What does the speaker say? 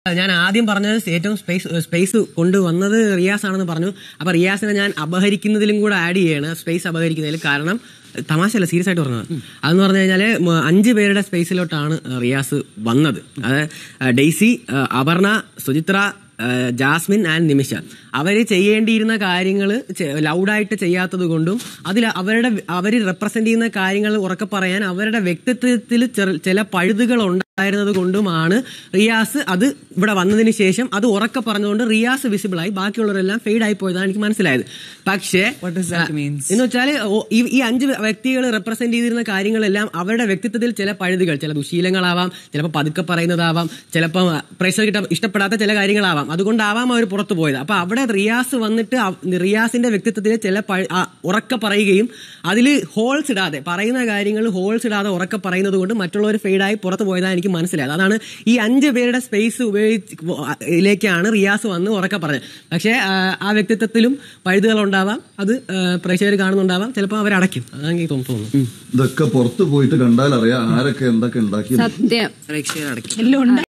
ഞാൻ ആദ്യം പറഞ്ഞത് ഏറ്റവും സ്പേസ് സ്പേസ് കൊണ്ടുവന്നത് റിയാസ് ആണെന്ന് പറഞ്ഞു അപ്പൊ റിയാസിനെ ഞാൻ അപഹരിക്കുന്നതിലും കൂടെ ആഡ് ചെയ്യാണ് സ്പേസ് അപഹരിക്കുന്നതിൽ കാരണം തമാശയല്ല സീരിയസ് ആയിട്ട് പറഞ്ഞത് അതെന്ന് പറഞ്ഞു കഴിഞ്ഞാല് മ- അഞ്ച് പേരുടെ സ്പേസിലോട്ടാണ് റിയാസ് വന്നത് അത് ഡെയ്സി അപർണ സുചിത്ര ഏഹ് ജാസ്മിൻ ആൻഡ് നിമിഷ അവര് ചെയ്യേണ്ടിയിരുന്ന കാര്യങ്ങൾ ലൗഡായിട്ട് ചെയ്യാത്തത് കൊണ്ടും അതിൽ അവരുടെ അവർ റെപ്രസെന്റ് ചെയ്യുന്ന കാര്യങ്ങൾ ഉറക്കെ പറയാൻ അവരുടെ വ്യക്തിത്വത്തിൽ ചെറു- ചില പഴുതുകൾ ഉണ്ടായിരുന്നത് കൊണ്ടുമാണ് റിയാസ് അത് ഇവിടെ വന്നതിന് ശേഷം അത് ഉറക്കെ പറഞ്ഞുകൊണ്ട് റിയാസ് വിസിബിൾ ആയി ബാക്കിയുള്ളവരെല്ലാം ഫെയ്ഡ് ആയി പോയതാണ് എനിക്ക് മനസ്സിലായത് പക്ഷേ What does that mean? എന്ന് വെച്ചാൽ ഈ അഞ്ച് വ്യക്തികൾ റെപ്രസെന്റ് ചെയ്തിരുന്ന കാര്യങ്ങളെല്ലാം അവരുടെ വ്യക്തിത്വത്തിൽ ചില പഴുതുകൾ ചില ദുശീലങ്ങളാവാം ചിലപ്പോൾ പതുക്കെ പറയുന്നതാവാം ചിലപ്പോൾ പ്രേക്ഷകർക്ക് ഇഷ്ടപ്പെടാത്ത ചില കാര്യങ്ങളാവാം അതുകൊണ്ടാവാം അവർ പുറത്തു പോയത് അപ്പൊ അവിടെ റിയാസ് വന്നിട്ട് അവ- റിയാസിന്റെ വ്യക്തിത്വത്തിൽ ചില പഴ- ആ, ഉറക്കെ പറയുകയും അതിൽ ഹോൾസ് ഇടാതെ പറയുന്ന കാര്യങ്ങൾ ഹോൾസ് ഇടാതെ ഉറക്കെ പറയുന്നത് കൊണ്ട് മറ്റുള്ളവർ ഫെയ്ഡായി പുറത്തു പോയതാണ് എനിക്ക് മനസ്സിലായത് അതാണ് ഈ അഞ്ച് പേരുടെ സ്പേസ് ഉപയോഗിച്ച് ിലേക്കാണ് റിയാസ് വന്ന് ഉറക്കെ പറഞ്ഞത് പക്ഷേ ആ, ആ വ്യക്തിത്വത്തിലും പഴുതുകൾ ഉണ്ടാവാം അത് പ്രേക്ഷകർ കാണുന്നുണ്ടാവാം ചിലപ്പോൾ അവർ അടയ്ക്കും അതാണ് എനിക്ക് തോന്നുന്നു ഇതൊക്കെ പുറത്ത് പോയിട്ട് കണ്ടാൽ അറിയാം ആരൊക്കെ എന്തൊക്കെ ഉണ്ടാക്കി സത്യം പ്രേക്ഷകർ അടയ്ക്കും എല്ലാം ഉണ്ട്